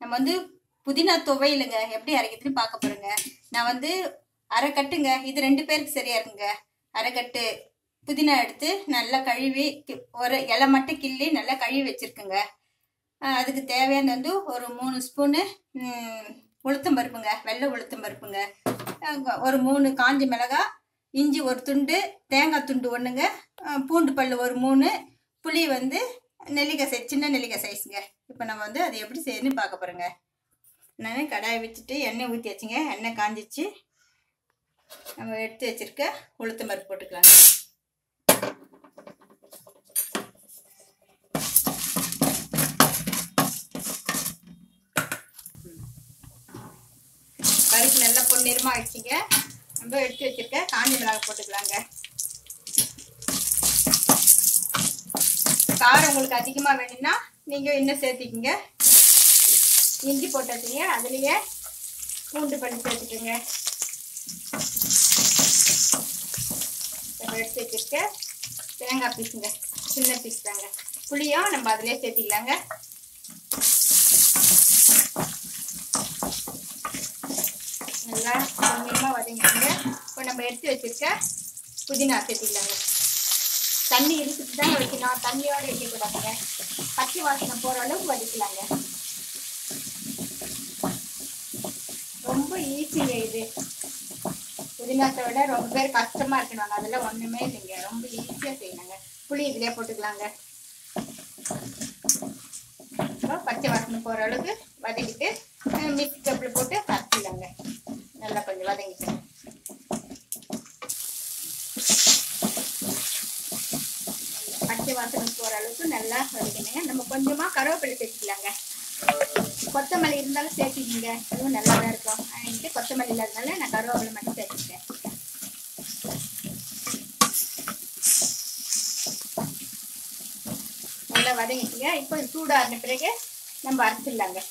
நம்ம வந்து புதினா துவையலுங்க எப்படி அரைக்கிறதுன்னு பார்க்க போறோங்க நான் வந்து அரை கட்டுங்க இது ரெண்டு பேருக்கு சரியா இருக்குங்க அரை கட்டு புதினா எடுத்து நல்லா கழுவி கி- ஒரு இலை மட்டும் கிள்ளி நல்லா கழுவி வச்சிருக்குங்க ஆஹ் அதுக்கு தேவையான வந்து ஒரு மூணு ஸ்பூனு உளுத்தம் பருப்புங்க வெள்ளை உளுத்தம் பருப்புங்க ஆஹ் ஒரு மூணு காஞ்சி மிளகாய் இஞ்சி ஒரு துண்டு தேங்காய் துண்டு ஒன்றுங்க பூண்டு பல் ஒரு மூணு புளி வந்து நெல்லிக்காய் சைஸ் சின்ன நெல்லிக்காய் சைஸுங்க இப்போ நம்ம வந்து அதை எப்படி செய்யணும்னு பார்க்க போகிறோங்க நான் கடாயை வச்சுட்டு எண்ணெய் ஊற்றி வச்சுங்க எண்ணெய் காஞ்சிச்சு நம்ம எடுத்து வச்சிருக்க உளுத்தம் பருப்பு போட்டுக்கலாங்க பருப்பு நல்லா பொன்னிறமாக ஆயிடுச்சுங்க நம்ம எடுத்து வச்சிருக்க காஞ்சி மிளகாய் போட்டுக்கலாங்க காரம் உங்களுக்கு அதிகமாக வேணும்னா நீங்கள் இன்னும் சேர்த்திக்கங்க இஞ்சி போட்டாச்சுங்க அதுலேயே பூண்டு பண்ணி சேர்த்துக்கோங்க நம்ம எடுத்து வச்சிருக்க தேங்காய் பீஸுங்க சின்ன பீஸ் தாங்க புளியும் நம்ம அதிலே சேர்த்திக்கலாங்க நல்லா கொஞ்சமாக வதங்கிடுங்க இப்போ நம்ம எடுத்து வச்சிருக்க புதினா சேர்த்திக்கலாங்க தண்ணி இழுத்துட்டு தான் வைக்கணும் தண்ணியோட வைக்கக்கூடாதுங்க பச்சை வாசனை போகிற அளவுக்கு வதக்கலாங்க ரொம்ப ஈஸிங்க இது புதினாத்தை விட ரொம்ப பேர் கஷ்டமா இருக்கணும் அதெல்லாம் ஒண்ணுமே இல்லைங்க ரொம்ப ஈஸியா செய்யணுங்க புளி இதுலயே போட்டுக்கலாங்க அப்புறம் பச்சை வாசனை போற அளவுக்கு வதக்கிட்டு மிக்ஸ் கப்பில் போட்டு கரைச்சிடலாங்க நல்லா கொஞ்சம் வதங்கிட்டு பச்சை வாசனை போற அளவுக்கு நல்லா வதக்கணுங்க நம்ம கொஞ்சமா கருவேப்பிலை சேர்த்துக்கலாங்க கொத்தமல்லி இருந்தாலும் சேர்த்துக்கிங்க அதுவும் நல்லா தான் இருக்கும் என்கிட்ட கொத்தமல்லி இல்லாதனால நான் கருவேப்பிலை மட்டும் சேர்த்துக்கிட்டேன் நல்லா வதங்கிட்டுங்க இப்போ இது சூடான பிறகு நம்ம அரைச்சிடலாங்க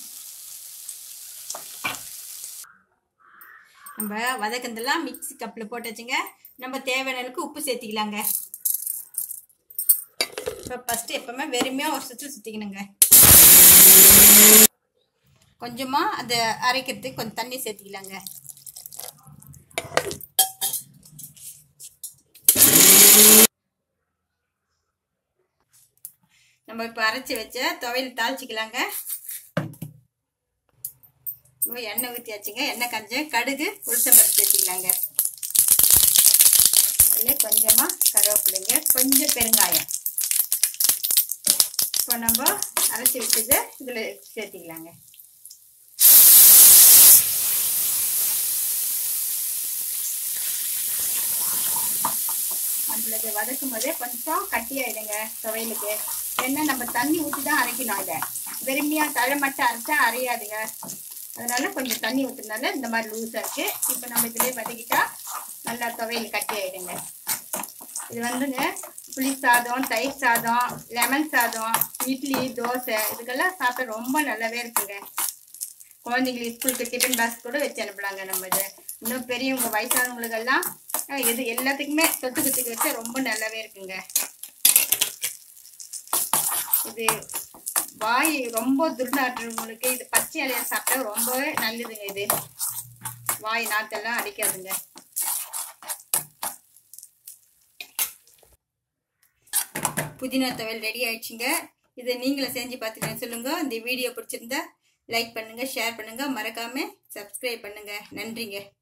நம்ம வதக்கந்தெல்லாம் மிக்ஸி கப்பில் போட்டு வச்சுங்க நம்ம தேவையான அளவுக்கு உப்பு சேர்த்திக்கலாங்க இப்போ ஃபஸ்ட்டு எப்பவுமே வெறுமையாக ஒரு சுற்று சுற்றிக்கணுங்க கொஞ்சமாக அதை அரைக்கிறதுக்கு கொஞ்சம் தண்ணி சேர்த்திக்கலாங்க நம்ம இப்போ அரைச்சி வச்ச துவையல் தாளிச்சிக்கலாங்க இப்போ எண்ணெய் ஊற்றியாச்சுங்க எண்ணெய் கஞ்ச கடுகு உளுத்தம் பருப்பு சேர்த்திக்கலாங்க அதில் கொஞ்சமாக கருவேப்பிலைங்க கொஞ்சம் பெருங்காயம் இப்போ நம்ம அரைச்சி வச்சது இதில் சேர்த்திக்கலாங்க நம்மளுக்கு வதக்கும் போதே கொஞ்சம் கட்டி ஆயிடுங்க துவையலுக்கு ஏன்னா நம்ம தண்ணி ஊற்றி தான் அரைக்கணும் இதை வெறுமையாக தழை மட்டும் அரைச்சா அரையாதுங்க அதனால கொஞ்சம் தண்ணி ஊற்றுனால இந்த மாதிரி லூஸாக இருக்கு இப்போ நம்ம இதிலே வதக்கிட்டா நல்லா துவையல் கட்டி ஆயிடுங்க இது வந்துங்க புளி சாதம் தயிர் சாதம் லெமன் சாதம் இட்லி தோசை இதுக்கெல்லாம் சாப்பிட ரொம்ப நல்லாவே இருக்குங்க குழந்தைங்களுக்கு ஸ்கூலுக்கு டிஃபன் பாக்ஸ் கூட வச்சு அனுப்பலாங்க நம்ம இது இன்னும் பெரியவங்க வயசானவங்களுக்கெல்லாம் அஹ், இது எல்லாத்துக்குமே தொட்டுக்கத்துக்கு வச்சா ரொம்ப நல்லாவே இருக்குங்க இது வாய் ரொம்ப துர்நாற்றவங்களுக்கு இது பச்சை இலையா சாப்பிட்டா ரொம்பவே நல்லதுங்க இது வாய் நாத்தெல்லாம் அடிக்காதுங்க புதினா துவையல் ரெடி ஆயிடுச்சுங்க இதை நீங்களும் செஞ்சு பார்த்துட்டு சொல்லுங்க இந்த வீடியோ பிடிச்சிருந்தா லைக் பண்ணுங்க ஷேர் பண்ணுங்க மறக்காம சப்ஸ்கிரைப் பண்ணுங்க நன்றிங்க